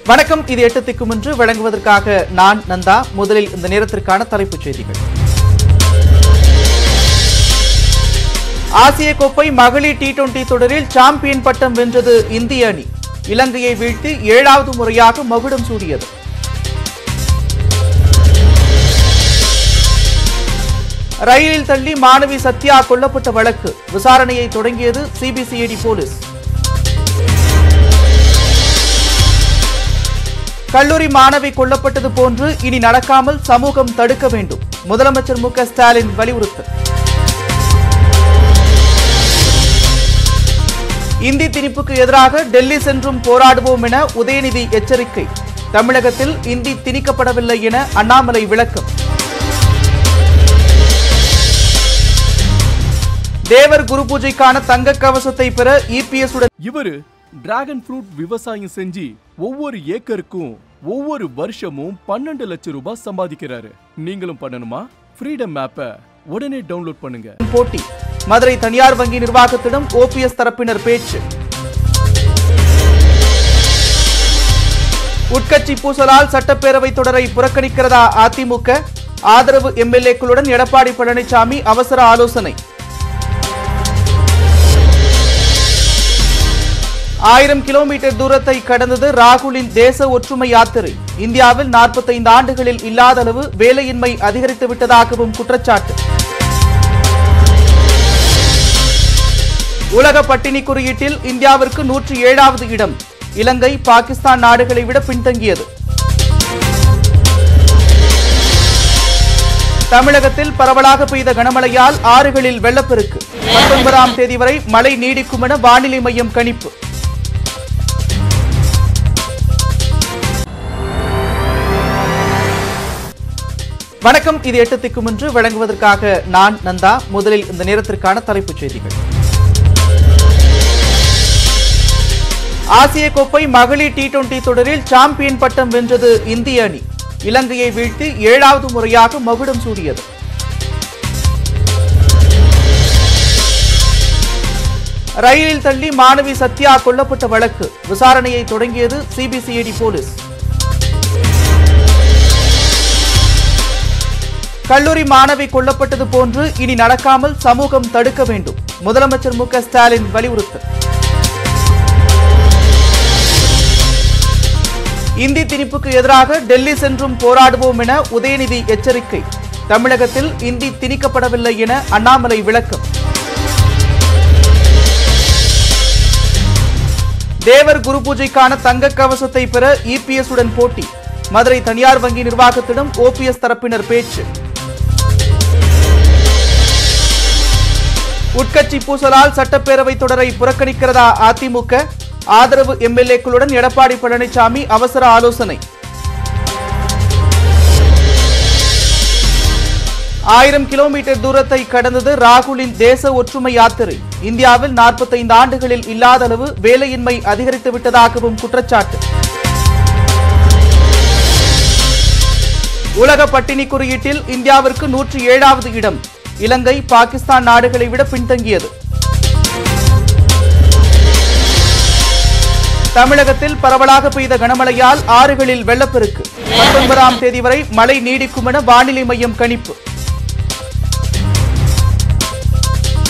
வணக்கம் இது எட்டு திக்கும் என்று வழங்குவதற்காக நான் நந்தா முதலில் இந்த நேரத்திற்கான தலைப்புச் செய்திகள் ஆசிய கோப்பை மகளிர் டி டுவெண்டி தொடரில் சாம்பியன் பட்டம் வென்றது இந்திய அணி இலங்கையை வீழ்த்தி ஏழாவது முறையாக மகுடம் சூடியது ரயிலில் தள்ளி மாணவி சத்யா கொல்லப்பட்ட வழக்கு விசாரணையை தொடங்கியது சிபிசிஐடி போலீஸ் கல்லூரி மாணவி கொல்லப்பட்டது போன்று இனி நடக்காமல் சமூகம் தடுக்க வேண்டும் முதலமைச்சர் மு க ஸ்டாலின் வலியுறுத்தல் இந்தி திணிப்புக்கு எதிராக டெல்லி சென்றும் போராடுவோம் என உதயநிதி எச்சரிக்கை தமிழகத்தில் இந்தி திணிக்கப்படவில்லை என அண்ணாமலை விளக்கம் தேவர் குரு பூஜைக்கான தங்க கவசத்தை பெற இபிஎஸ் உடன் இவரு டிராகன் ஃப்ரூட் விவசாயம் செஞ்சு ஒவ்வொரு ஏக்கருக்கும் ஒவ்வொரு வருஷமும் பன்னெண்டு லட்சம் ரூபாய் சம்பாதிக்கிறாரு நீங்களும் பண்ணணுமா ஃப்ரீடம் ஆப்பை உடனே டவுன்லோட் பண்ணுங்க போட்டி மதுரை தனியார் வங்கி நிர்வாகத்திடம் ஓபிஎஸ் தரப்பினர் பேச்சு உட்கட்சி பூசலால் சட்டப்பேரவை தொடரை புறக்கணிக்கிறதா அதிமுக ஆதரவு எம்எல்ஏக்களுடன் எடப்பாடி பழனிசாமி அவசர ஆலோசனை ஆயிரம் கிலோமீட்டர் தூரத்தை கடந்தது ராகுலின் தேச ஒற்றுமை யாத்திரை இந்தியாவில் 45 ஆண்டுகளில் இல்லாத அளவு வேலையின்மை அதிகரித்து விட்டதாகவும் குற்றச்சாட்டு உலக பட்டினி குறியீட்டில் இந்தியாவிற்கு நூற்றி ஏழாவது இடம் இலங்கை பாகிஸ்தான் நாடுகளை விட பின்தங்கியது தமிழகத்தில் பரவலாக பெய்த கனமழையால் ஆறுகளில் வெள்ளப்பெருக்கு பத்தொன்பதாம் தேதி வரை மழை நீடிக்கும் என வானிலை மையம் கணிப்பு வணக்கம் இது எட்டு திக்கும் என்று வழங்குவதற்காக நான் நந்தா முதலில் இந்த நேரத்திற்கான தலைப்புச் செய்திகள் ஆசிய கோப்பை மகளிர் டி டுவெண்டி தொடரில் சாம்பியன் பட்டம் வென்றது இந்திய அணி இலங்கையை வீழ்த்தி ஏழாவது முறையாக மகுடம் சூடியது ரயிலில் தள்ளி மாணவி சத்யா கொல்லப்பட்ட வழக்கு விசாரணையை தொடங்கியது சிபிசிஐடி போலீஸ் கல்லூரி மாணவி கொல்லப்பட்டது போன்று இனி நடக்காமல் சமூகம் தடுக்க வேண்டும் முதலமைச்சர் மு க ஸ்டாலின் வலியுறுத்தல் இந்தி திணிப்புக்கு எதிராக டெல்லி சென்றும் போராடுவோம் என உதயநிதி எச்சரிக்கை தமிழகத்தில் இந்தி திணிக்கப்படவில்லை என அண்ணாமலை விளக்கம் தேவர் குரு பூஜைக்கான தங்க கவசத்தை பெற இபிஎஸ் உடன் போட்டி மதுரை தனியார் வங்கி நிர்வாகத்திடம் ஓபிஎஸ் தரப்பினர் பேச்சு உட்கட்சி பூசலால் சட்டப்பேரவை தொடரை புறக்கணிக்கிறதா அதிமுக ஆதரவு எம்எல்ஏக்களுடன் எடப்பாடி பழனிசாமி அவசர ஆலோசனை ஆயிரம் கிலோமீட்டர் தூரத்தை கடந்தது ராகுலின் தேச ஒற்றுமை யாத்திரை இந்தியாவில் 45 ஆண்டுகளில் இல்லாத அளவு வேலையின்மை அதிகரித்து விட்டதாகவும் குற்றச்சாட்டு உலக பட்டினி குறியீட்டில் இந்தியாவிற்கு நூற்றி ஏழாவது இடம் இலங்கை பாகிஸ்தான் நாடுகளை விட பின்தங்கியது தமிழகத்தில் பரவலாக பெய்த கனமழையால் ஆறுகளில் வெள்ளப்பெருக்கு பத்தொன்பதாம் தேதி வரை மழை நீடிக்கும் என வானிலை மையம் கணிப்பு